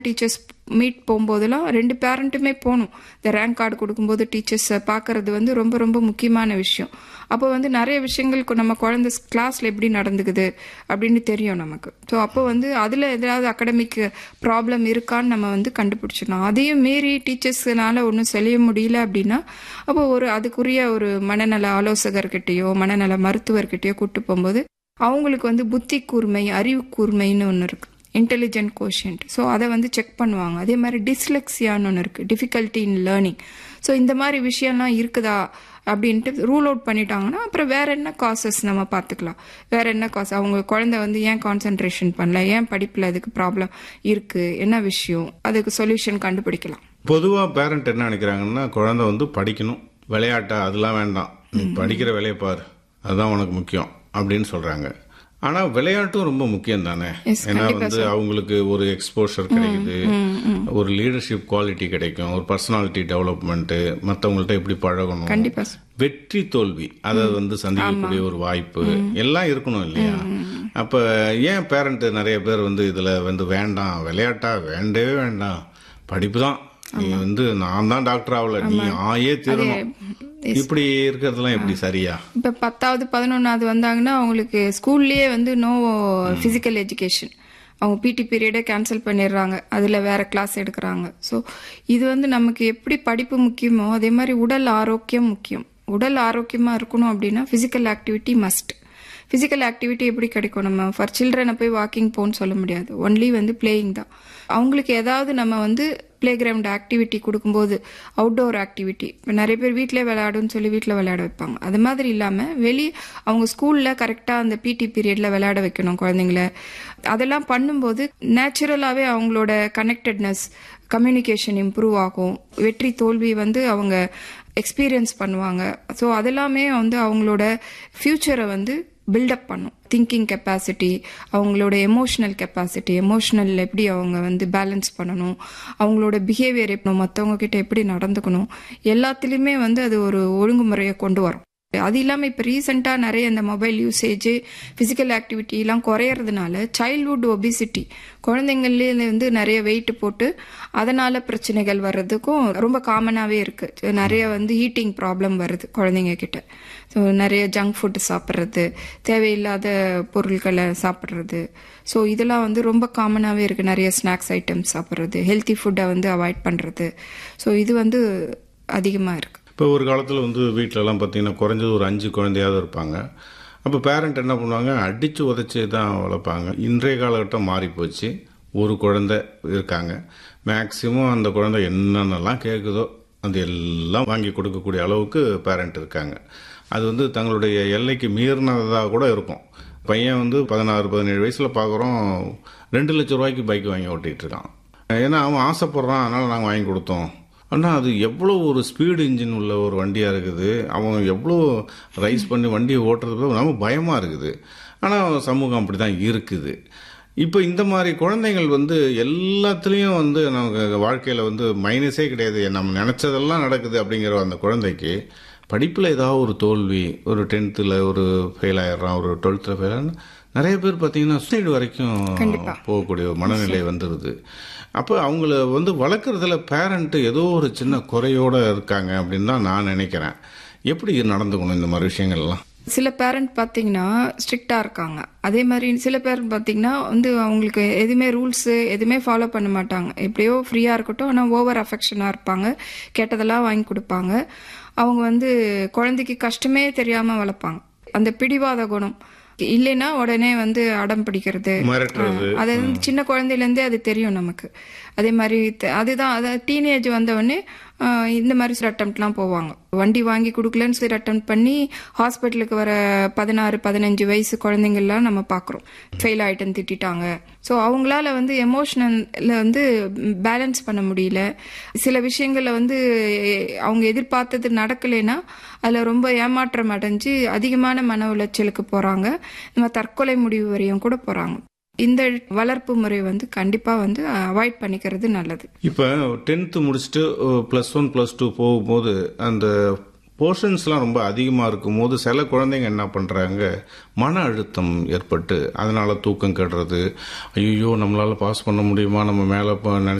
Teachers meet போகும்போதெல்லாம் ரெண்டு பேரண்ட்டுமே போகணும் இந்த ரேங்க் கார்டு கொடுக்கும்போது டீச்சர்ஸை பார்க்கறது வந்து ரொம்ப ரொம்ப முக்கியமான விஷயம் அப்போ வந்து நிறைய விஷயங்களுக்கு நம்ம குழந்தை கிளாஸில் எப்படி நடந்துக்குது அப்படின்னு தெரியும் நமக்கு ஸோ அப்போ வந்து அதில் ஏதாவது அகடமிக் ப்ராப்ளம் இருக்கான்னு நம்ம வந்து கண்டுபிடிச்சிடணும் அதையும் மீறி டீச்சர்ஸ்னால ஒன்றும் செய்ய முடியல அப்படின்னா அப்போ ஒரு அதுக்குரிய ஒரு மனநல ஆலோசகர்கிட்டயோ மனநல மருத்துவர்கிட்டயோ கூட்டு போகும்போது அவங்களுக்கு வந்து புத்தி கூர்மை அறிவு கூர்மைன்னு ஒன்று இருக்கு இன்டெலிஜென்ட் கோஷன்ட் ஸோ அதை வந்து செக் பண்ணுவாங்க அதே மாதிரி டிஸ்லெக்ஸியான்னு ஒன்று இருக்குது டிஃபிகல்ட்டி இன் லேர்னிங் ஸோ இந்த மாதிரி விஷயம்லாம் இருக்குதா அப்படின்ட்டு ரூல் அவுட் பண்ணிட்டாங்கன்னா அப்புறம் வேற என்ன காசஸ் நம்ம பார்த்துக்கலாம் வேற என்ன காசு அவங்க குழந்தை வந்து ஏன் கான்சென்ட்ரேஷன் பண்ணல ஏன் படிப்பில் அதுக்கு ப்ராப்ளம் இருக்கு என்ன விஷயம் அதுக்கு சொல்யூஷன் கண்டுபிடிக்கலாம் பொதுவாக பேரண்ட் என்ன நினைக்கிறாங்கன்னா குழந்தை வந்து படிக்கணும் விளையாட்டா அதெல்லாம் வேண்டாம் நீ படிக்கிற வேலையை பாரு அதுதான் உனக்கு முக்கியம் அப்படின்னு சொல்றாங்க ஆனா விளையாட்டும் ரொம்ப முக்கியம் தானே Yes, ஏன்னா வந்து அவங்களுக்கு ஒரு எக்ஸ்போஷர் கிடைக்குது ஒரு லீடர்ஷிப் குவாலிட்டி கிடைக்கும் ஒரு பர்சனாலிட்டி டெவலப்மெண்ட் மற்றவங்கள்ட்ட எப்படி பழகணும் கண்டிப்பா sir. வெற்றி தோல்வி அதை வந்து சந்திக்கக்கூடிய ஒரு வாய்ப்பு எல்லாம் இருக்கணும் இல்லையா அப்ப ஏன் பேரண்ட் நிறைய பேர் வந்து இதுல வந்து வேண்டாம் விளையாட்டா வேண்டவே வேண்டாம் படிப்பு தான் நீ வந்து நான் தான் டாக்டர் ஆகல நீ ஆயே தீரணும் இப்படி இருக்கிறதுலாம் எப்படி சரியா இப்போ பத்தாவது பதினொன்றாவது வந்தாங்கன்னா அவங்களுக்கு ஸ்கூல்லேயே வந்து நோ ஃபிசிக்கல் எஜுகேஷன் அவங்க பிடி பீரியடை கேன்சல் பண்ணிடுறாங்க அதில் வேற கிளாஸ் எடுக்கிறாங்க ஸோ இது வந்து நமக்கு எப்படி படிப்பு முக்கியமோ அதே மாதிரி உடல் ஆரோக்கியம் முக்கியம் உடல் ஆரோக்கியமாக இருக்கணும் அப்படின்னா physical activity must physical activity எப்படி கிடைக்கும் நம்ம ஃபார் சில்ட்ரனை போய் வாக்கிங் போன்னு சொல்ல முடியாது ஒன்லி வந்து பிளேயிங் தான் அவங்களுக்கு ஏதாவது நம்ம வந்து பிளே கிரவுண்ட் ஆக்டிவிட்டி கொடுக்கும்போது அவுட்டோர் ஆக்டிவிட்டி இப்போ நிறைய பேர் வீட்டிலே விளையாடுன்னு சொல்லி வீட்டில் விளையாட வைப்பாங்க அது மாதிரி இல்லாமல் வெளியே அவங்க ஸ்கூலில் கரெக்டாக அந்த பிடி பீரியடில் விளையாட வைக்கணும் குழந்தைங்கள அதெல்லாம் பண்ணும்போது நேச்சுரலாகவே அவங்களோட கனெக்டட்னஸ் கம்யூனிகேஷன் இம்ப்ரூவ் ஆகும் வெற்றி தோல்வி வந்து அவங்க எக்ஸ்பீரியன்ஸ் பண்ணுவாங்க ஸோ அதெல்லாமே வந்து அவங்களோட ஃப்யூச்சரை வந்து பில்டப் பண்ணும் திங்கிங் கெப்பாசிட்டி அவங்களோட எமோஷனல் கெப்பாசிட்டி எமோஷனல் எப்படி அவங்க வந்து பேலன்ஸ் பண்ணணும் அவங்களோட பிஹேவியர் எப்படி மற்றவங்க கிட்ட எப்படி நடந்துக்கணும் எல்லாத்துலேயுமே வந்து அது ஒரு ஒழுங்குமுறையை கொண்டு வரும் அது இல்லாமல் இப்போ ரீசெண்டாக நிறைய இந்த மொபைல் யூசேஜ் ஃபிசிக்கல் ஆக்டிவிட்டிலாம் குறையறதுனால சைல்ட்ஹுட் ஒபிசிட்டி குழந்தைங்கள்லேயே வந்து நிறைய வெயிட் போட்டு அதனால பிரச்சனைகள் வர்றதுக்கும் ரொம்ப காமனாகவே இருக்குது நிறைய வந்து ஈட்டிங் ப்ராப்ளம் வருது குழந்தைங்க கிட்ட ஸோ நிறைய ஜங்க் ஃபுட் சாப்பிட்றது தேவையில்லாத பொருட்களை சாப்பிட்றது ஸோ இதெல்லாம் வந்து ரொம்ப காமனாகவே இருக்குது நிறைய ஸ்நாக்ஸ் ஐட்டம்ஸ் சாப்பிட்றது ஹெல்த்தி ஃபுட்டை வந்து அவாய்ட் பண்ணுறது ஸோ இது வந்து அதிகமாக இருக்குது இப்போ ஒரு காலத்தில் வந்து வீட்டிலலாம் பார்த்தீங்கன்னா குறைஞ்சது ஒரு அஞ்சு குழந்தையாவது இருப்பாங்க அப்போ பேரண்ட் என்ன பண்ணுவாங்க அடித்து உதச்சி தான் வளர்ப்பாங்க இன்றைய காலகட்டம் மாறி போச்சு ஒரு குழந்தை இருக்காங்க மேக்சிமம் அந்த குழந்தை என்னென்னலாம் கேட்குதோ அது எல்லாம் வாங்கி கொடுக்கக்கூடிய அளவுக்கு பேரண்ட் இருக்காங்க அது வந்து தங்களுடைய எல்லைக்கு மீறினதாக கூட இருக்கும் பையன் வந்து பதினாறு பதினேழு வயசில் பார்க்குறோம் ரெண்டு லட்ச ரூபாய்க்கு பைக் வாங்கி ஓட்டிகிட்டு இருக்கான் ஏன்னா அவன் ஆசைப்படுறான் அதனால் நாங்கள் வாங்கி கொடுத்தோம் ஆனால் அது எவ்வளோ ஒரு ஸ்பீடு இன்ஜின் உள்ள ஒரு வண்டியாக இருக்குது அவன் எவ்வளோ ரைஸ் பண்ணி வண்டியை ஓட்டுறது நம்ம பயமாக இருக்குது ஆனால் சமூகம் அப்படி தான் இருக்குது இப்போ இந்த மாதிரி குழந்தைகள் வந்து எல்லாத்துலேயும் வந்து நமக்கு வாழ்க்கையில் வந்து மைனஸே கிடையாது நம்ம நினச்சதெல்லாம் நடக்குது அப்படிங்கிற அந்த குழந்தைக்கு படிப்பில் ஏதாவது ஒரு தோல்வி ஒரு டென்த்தில் ஒரு ஃபெயில் ஆயிடுறான் ஒரு டுவெல்த்தில் ஃபெயில் ஆனா நிறைய பேர் பார்த்தீங்கன்னா சூசைடு வரைக்கும் போகக்கூடிய ஒரு மனநிலை வந்துடுது அப்போ அவங்கள வந்து வளர்க்குறதுல பேரண்ட்டு ஏதோ ஒரு சின்ன குறையோடு இருக்காங்க அப்படின்னு தான் நான் நினைக்கிறேன் எப்படி நடந்துக்கணும் இந்த மாதிரி விஷயங்கள்லாம் சில பேரண்ட் பார்த்தீங்கன்னா ஸ்ட்ரிக்டாக இருக்காங்க அதே மாதிரி சில பேர் பார்த்தீங்கன்னா வந்து அவங்களுக்கு எதுவுமே ரூல்ஸு எதுவுமே ஃபாலோ பண்ண மாட்டாங்க எப்படியோ ஃப்ரீயாக இருக்கட்டும் ஆனால் ஓவர் அஃபெக்ஷனாக இருப்பாங்க கேட்டதெல்லாம் வாங்கி கொடுப்பாங்க அவங்க வந்து குழந்தைக்கு கஷ்டமே தெரியாமல் வளர்ப்பாங்க அந்த பிடிவாத குணம் இல்லைன்னா உடனே வந்து அடம் பிடிக்கிறது மிரட்டுறது அது வந்து சின்ன குழந்தையிலேருந்தே அது தெரியும் நமக்கு அதே மாதிரி த- அதுதான் அதாவது டீனேஜ் வந்தவொடனே ஆஹ், இந்த மாதிரி சில அட்டம்ப்ட்லாம் போவாங்க வண்டி வாங்கி கொடுக்கலன்னு சொல்லி அட்டம் பண்ணி ஹாஸ்பிட்டலுக்கு வர பதினாறு பதினஞ்சு வயசு குழந்தைங்கள்லாம் நம்ம பார்க்குறோம் ஃபெயில் ஆயிட்டுன்னு திட்டிட்டாங்க ஸோ அவங்களால வந்து எமோஷனல்ல வந்து பேலன்ஸ் பண்ண முடியல சில விஷயங்கள்ல வந்து அவங்க எதிர்பார்த்தது நடக்கலைன்னா அதில் ரொம்ப ஏமாற்றம் அடைஞ்சு அதிகமான மன உளைச்சலுக்கு போகிறாங்க நம்ம தற்கொலை முடிவு வரையும் கூட போகிறாங்க இந்த வளர்ப்பு முறை வந்து கண்டிப்பாக வந்து அவாய்ட் பண்ணிக்கிறது நல்லது இப்போ டென்த்து முடிச்சுட்டு ப்ளஸ் ஒன் ப்ளஸ் டூ போகும்போது அந்த போர்ஷன்ஸ்லாம் ரொம்ப அதிகமாக இருக்கும்போது சில குழந்தைங்க என்ன பண்ணுறாங்க மன அழுத்தம் ஏற்பட்டு அதனால் தூக்கம் கெடுறது ஐயோ நம்மளால் பாஸ் பண்ண முடியுமா நம்ம மேலே